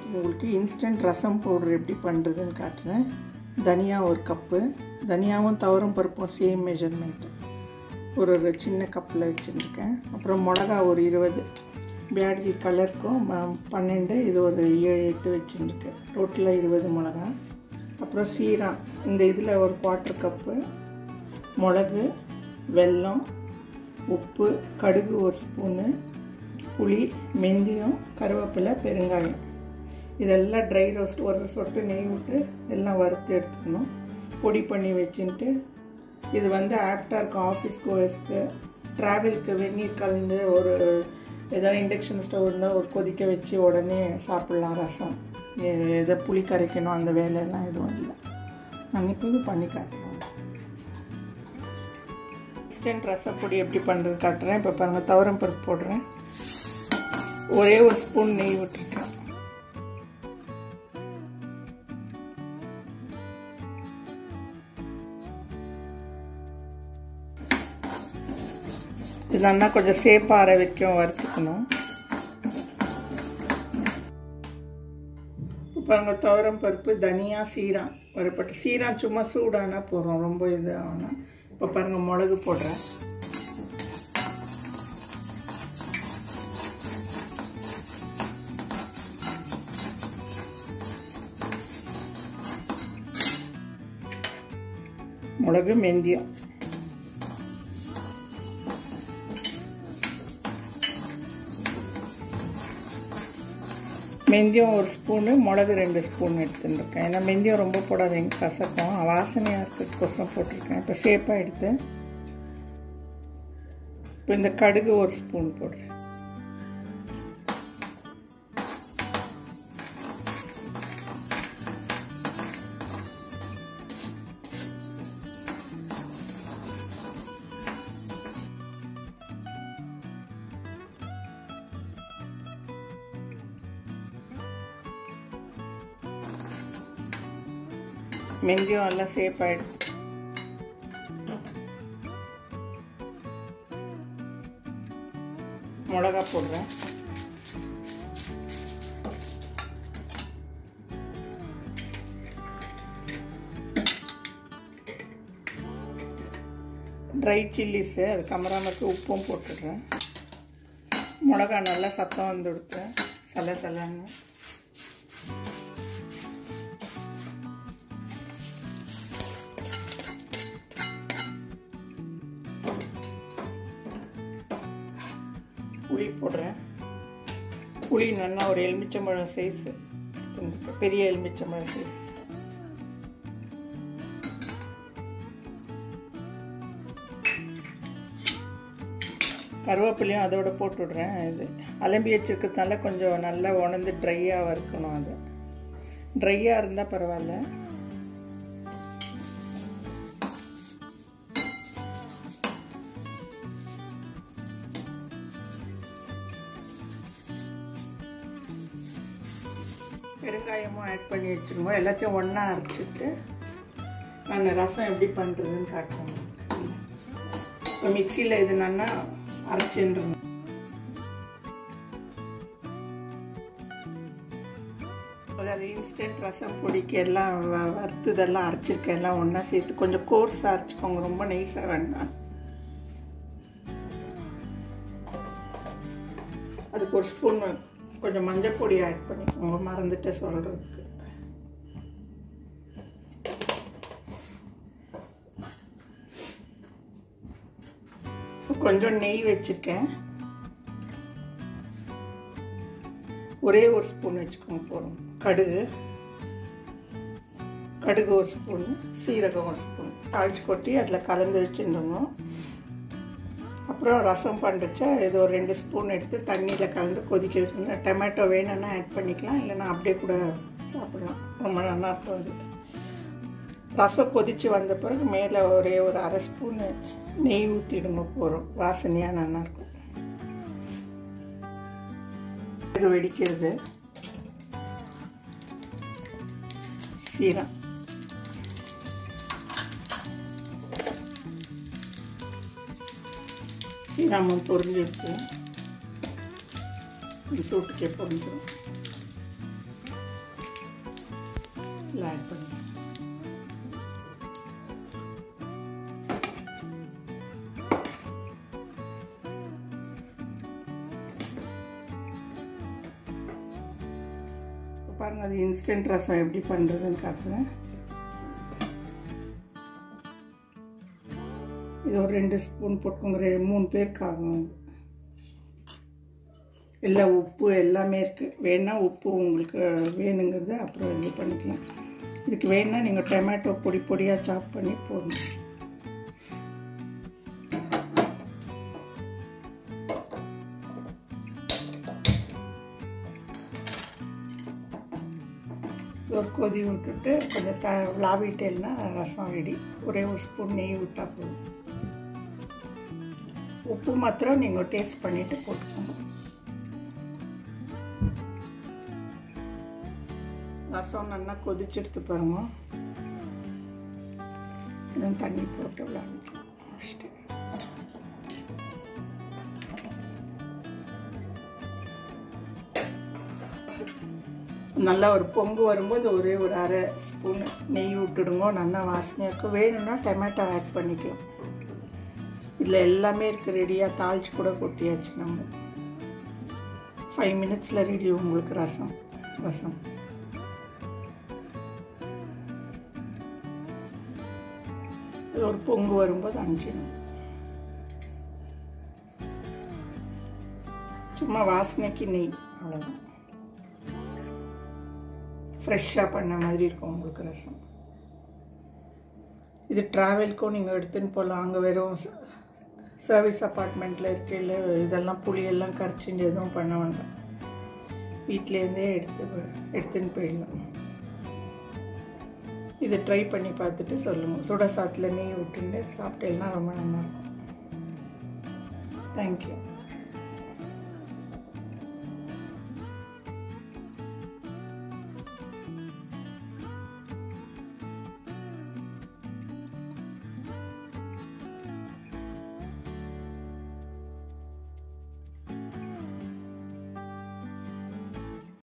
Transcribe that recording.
உங்களுக்கு இன்ஸ்டன்ட் ரசம் பவுடர் எப்படி பண்ணுறதுன்னு காட்டுறேன் தனியா ஒரு கப்பு தனியாவும் துவரம் பருப்பும் சேம் மெஷர்மெண்ட்டு ஒரு ஒரு சின்ன கப்பில் வச்சுருக்கேன் அப்புறம் மிளகா ஒரு இருபது பேட்கி கலருக்கும் ம- பன்னெண்டு இது ஒரு ஏழு எட்டு வச்சுருக்கேன் டோட்டலாக இருபது மிளகா அப்புறம் சீரகம் இந்த இதில் ஒரு குவார்ட்டர் கப்பு மிளகு வெல்லம் உப்பு கடுகு ஒரு ஸ்பூனு புளி மெந்தியம் கருவேப்பிலை பெருங்காயம் இதெல்லாம் ட்ரை ரோஸ்ட் ஒரு சொட்டு நெய் விட்டு எல்லாம் வறுத்து எடுத்துக்கணும் பொடி பண்ணி வச்சுட்டு இது வந்து ஆப்டாக இருக்கும் ஆஃபீஸ் கோர்ஸ்க்கு ட்ராவலுக்கு வெந்நீர் கலந்து ஒரு ஏதாவது இண்டக்ஷன் ஸ்டவ் இருந்தால் ஒரு கொதிக்க வச்சு உடனே சாப்பிட்லாம் ரசம் எ- எதை புளி கரைக்கணும் அந்த வேலையெல்லாம் எதுவும் இல்லை நான் இப்போ இது பண்ணி காட்டுறேன் இன்ஸ்டன்ட் ரசப்பொடி எப்படி பண்ணுறது காட்டுறேன் இப்போ பாருங்கள் துவரம் பருப்பு போடுறேன் ஒரே ஒரு ஸ்பூன் நெய் விட்டுருக்கேன் இது நல்லா கொஞ்சம் சேப்பாக அரை வைக்கும் வறுத்துக்கணும் இப்போ பாருங்க துவரம் பருப்பு தனியா சீரகம் வரப்பட்டு சீரகம் சும்மா சூடானா போகிறோம் ரொம்ப இது ஆகணும் இப்போ பாருங்க மிளகு போடுறேன் மிளகு மெந்தியம் மெந்தியம் ஒரு ஸ்பூனு மிளகு ரெண்டு ஸ்பூன் எடுத்துருக்கேன் ஏன்னா மெந்தியம் ரொம்ப போடாதீங்க கசக்கும் வாசனையாக இருக்கிறதுக்கோசரம் போட்டிருக்கேன் இப்போ ஷேப்பாக எடுத்து இப்போ இந்த கடுகு ஒரு ஸ்பூன் போடுறேன் மெந்தியம் எல்லாம் சேஃப் ஆகிடுச்சு மிளகா போடுறேன் ட்ரை சில்லிஸு அது கமராமத்து உப்பும் போட்டுடுறேன் மிளகா நல்லா சத்தம் வந்து கொடுத்தேன் சல சலன்னு புளி போடுறேன் புளி நல்லா ஒரு எலுமிச்சம்பழம் சைஸ் பெரிய எலுமிச்சம்பழம் சைஸ் கருவேப்பிலையும் அதோட போட்டு விடுறேன் இது அலம்பி வச்சிருக்கிறதுனால கொஞ்சம் நல்லா உணர்ந்து ட்ரையாக இருக்கணும் அது ட்ரையாக இருந்தால் பரவாயில்ல பெருங்காயமும் ஆட் பண்ணி வச்சுருவோம் எல்லாத்தையும் ஒன்றா அரைச்சிட்டு நான் ரசம் எப்படி பண்ணுறதுன்னு காட்டுறேன் இப்போ மிக்சியில் இது நல்லா அரைச்சின்றணும் அதாவது இன்ஸ்டன்ட் ரசம் பொடிக்கு எல்லாம் வ- வறுத்ததெல்லாம் அரைச்சிருக்கேன் எல்லாம் ஒன்றா சேர்த்து கொஞ்சம் கோர்ஸாக அரைச்சிக்கோங்க ரொம்ப நைஸாக வேண்டாம் அதுக்கு ஒரு ஸ்பூன் கொஞ்சம் மஞ்சள் பொடி ஆட் பண்ணிக்கோங்க மறந்துட்டு சொல்கிறதுக்கு கொஞ்சம் நெய் வச்சுருக்கேன் ஒரே ஒரு ஸ்பூன் வச்சுக்கோங்க போதும் கடுகு கடுகு ஒரு ஸ்பூனு சீரகம் ஒரு ஸ்பூன் தாளிச்சு கொட்டி அதில் கலந்து வச்சுருந்தோம் அப்புறம் ரசம் பண்ணுறச்ச இது ஒரு ரெண்டு ஸ்பூன் எடுத்து தண்ணியில் கலந்து கொதிக்க வைக்கணும் டொமேட்டோ வேணும்னா ஆட் பண்ணிக்கலாம் இல்லைன்னா அப்படியே கூட சாப்பிடலாம் ரொம்ப நல்லா இருக்கும் அது ரசம் கொதித்து வந்த பிறகு மேலே ஒரே ஒரு அரை ஸ்பூனு நெய் ஊற்றிடுங்க போகிறோம் வாசனையாக நல்லாயிருக்கும் இது வெடிக்கிறது சீரம் சீராமம் பொரிஞ்சிருக்கு சூட்டுக்கே பொரிஞ்சிடும் இதில் ஆட் பண்ணி பாருங்கள் அது இன்ஸ்டன்ட் ரசம் எப்படி பண்ணுறதுன்னு காட்டுறேன் இது ஒரு ரெண்டு ஸ்பூன் போட்டுக்கோங்க ரெ- மூணு பேருக்கு ஆகும் அது எல்லா உப்பு எல்லாமே இருக்குது வேணா உப்பு உங்களுக்கு வேணுங்கிறத அப்புறம் இது பண்ணிக்கலாம் இதுக்கு வேணால் நீங்கள் டொமேட்டோ பொடி பொடியாக சாப் பண்ணி போடணும் ஒரு கொதி விட்டுட்டு கொஞ்சம் த லாவிட்டேல்னா ரசம் ரெடி ஒரே ஒரு ஸ்பூன் நெய் விட்டால் போதும் உப்பு மாத்திரம் நீங்கள் டேஸ்ட் பண்ணிவிட்டு போட்டுக்கோங்க ரசம் நல்லா கொதிச்செடுத்து பாருங்க இன்னும் தண்ணி போட்டு விளாண்டுக்கலாம் முடிச்சுட்டு நல்லா ஒரு பொங்கு வரும்போது ஒரே ஒரு அரை ஸ்பூன் நெய் விட்டுடுங்க நல்லா வாசனையாக இருக்கும் வேணும்னா டொமேட்டோ ஆட் பண்ணிக்கலாம் இதில் எல்லாமே இருக்குது ரெடியாக தாளிச்சு கூட கொட்டியாச்சு நம்ம ஃபைவ் மினிட்ஸில் ரெடி உங்களுக்கு ரசம் ரசம் இது ஒரு பொங்கு வரும்போது அஞ்சிடும் சும்மா வாசனைக்கு நெய் அவ்வளோதான் ஃப்ரெஷ்ஷாக பண்ண மாதிரி இருக்கும் உங்களுக்கு ரசம் இது ட்ராவல்க்கும் நீங்கள் எடுத்துன்னு போகலாம் அங்கே வெறும் சர்வீஸ் அப்பார்ட்மெண்ட்டில் இருக்கையில் இதெல்லாம் புளியெல்லாம் கரைச்சிட்டு எதுவும் பண்ண வேண்டாம் வீட்டிலேருந்தே எடுத்து போ- எடுத்துன்னு போயிடலாம் இது ட்ரை பண்ணி பார்த்துட்டு சொல்லுங்கள் சுட சாத்தில் நெய் விட்டுட்டு சாப்பிட்டேன்னா ரொம்ப நல்லாயிருக்கும் தேங்க்யூ